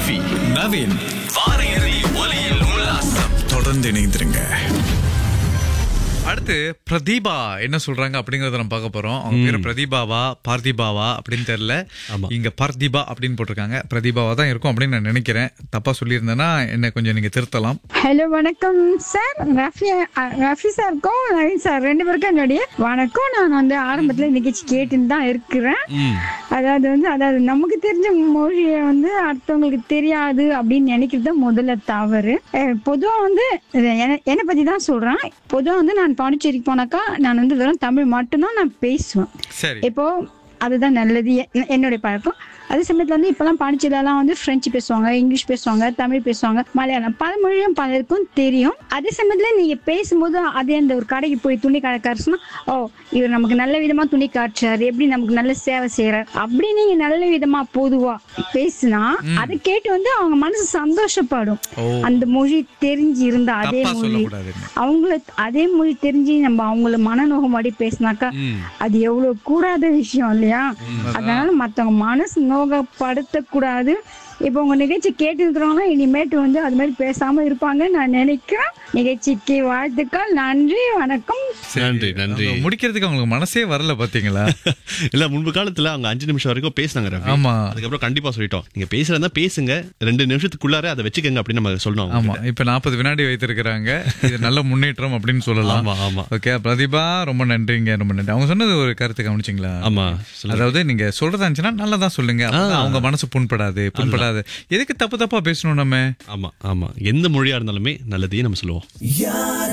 ரஃபி நவீன் வார இறுதி ஒலியில் உல்லாசம் தொடர்ந்து இணைந்திருங்க அடுத்து பிரதீபா என்ன சொல்றாங்க அப்படிங்கறத நம்ம பார்க்க போறோம் அவங்க பேரு பிரதீபாவா பார்த்திபாவா அப்படின்னு தெரியல ஆமா. இங்க பார்த்திபா அப்படின்னு போட்டிருக்காங்க பிரதீபாவா தான் இருக்கும் அப்படின்னு நான் நினைக்கிறேன் தப்பா சொல்லியிருந்தேன்னா என்ன கொஞ்சம் நீங்க திருத்தலாம் ஹலோ வணக்கம் சார் ரஃபி அ, ரஃபி சாருக்கும் நவீன் சார் ரெண்டு பேருக்கும் என்னுடைய வணக்கம் நான் வந்து ஆரம்பத்துல நிகழ்ச்சி கேட்டுன்னு தான் இருக்கிறேன் அதாவது வந்து அதாவது நமக்கு தெரிஞ்ச மொழியை வந்து அடுத்தவங்களுக்கு தெரியாது அப்படின்னு நினைக்கிறது தான் முதல்ல தவறு அஹ், பொதுவா வந்து இது என்ன- என்னை பத்தி தான் சொல்றேன் பொதுவா வந்து நான் பாண்டிச்சேரிக்கு போனாக்கா நான் வந்து வெறும் தமிழ் மட்டும்தான் நான் பேசுவேன் சரி இப்போ அதுதான் நல்லது எ- என்னுடைய பழக்கம் அதே சமயத்துல வந்து இப்பெல்லாம் பாண்டிச்சேரியிலாம் வந்து பிரெஞ்சு பேசுவாங்க இங்கிலீஷ் பேசுவாங்க தமிழ் பேசுவாங்க மலையாளம் பல மொழியும் பலருக்கும் தெரியும் அதே சமயத்துல நீங்க பேசும்போது அதே அந்த ஒரு கடைக்கு போய் துணி கடைக்காரர் சொன்னா ஓ இவர் நமக்கு நல்ல விதமா துணி காட்டுறாரு எப்படி நமக்கு நல்ல சேவை செய்யறாரு அப்படி நீங்க நல்ல விதமா பொதுவா பேசுனா அதை கேட்டு வந்து அவங்க மனசு சந்தோஷப்படும் ஓ. அந்த மொழி தெரிஞ்சு இருந்த அதே தப்பா மொழி சொல்லக்கூடாதுன்னு. அவங்கள அதே மொழி தெரிஞ்சு நம்ம அவங்கள மனநோகம் அடி பேசினாக்கா அது எவ்வளவு கூடாத விஷயம் இல்லையா அதனால மத்தவங்க மனசு நோகப்படுத்த கூடாது இப்போ உங்க நிகழ்ச்சி கேட்டு இருக்கிறவங்க இனிமேட்டு வந்து அது மாதிரி பேசாம இருப்பாங்க நான் நினைக்கிறேன் நிகழ்ச்சிக்கு வாழ்த்துக்கள் நன்றி வணக்கம் நன்றி நன்றி அவங்க முடிக்கிறதுக்கு அவங்களுக்கு மனசே வரல பாத்தீங்களா இல்ல முன்பு காலத்துல அவங்க அஞ்சு நிமிஷம் வரைக்கும் பேசினாங்க ரவி ஆமா. அதுக்கப்புறம் கண்டிப்பா சொல்லிட்டோம் நீங்க பேசுறதா பேசுங்க ரெண்டு நிமிஷத்துக்குள்ளார அதை வச்சுக்கங்க அப்படின்னு நம்ம சொல்லணும் அவங்க ஆமா இப்ப நாற்பது வினாடி வைத்திருக்கிறாங்க இது நல்ல முன்னேற்றம் அப்படின்னு சொல்லலாம் ஆமா, ஆமா. ஓகே பிரதீபா ரொம்ப நன்றிங்க ரொம்ப நன்றி அவங்க சொன்னது ஒரு கருத்து கவனிச்சிங்களா ஆமா சொல்லுங்க. அதாவது நீங்க சொல்றதா இருந்துச்சுன்னா நல்லதா சொல்லுங்க அப்பதான் அவங்க மனசு புண்படாது புண்படாது எதுக்கு தப்பு தப்பா பேசணும் நம்ம ஆமா ஆமா எந்த மொழியா இருந்தாலுமே நல்லதையே நம்ம சொல்லுவோம்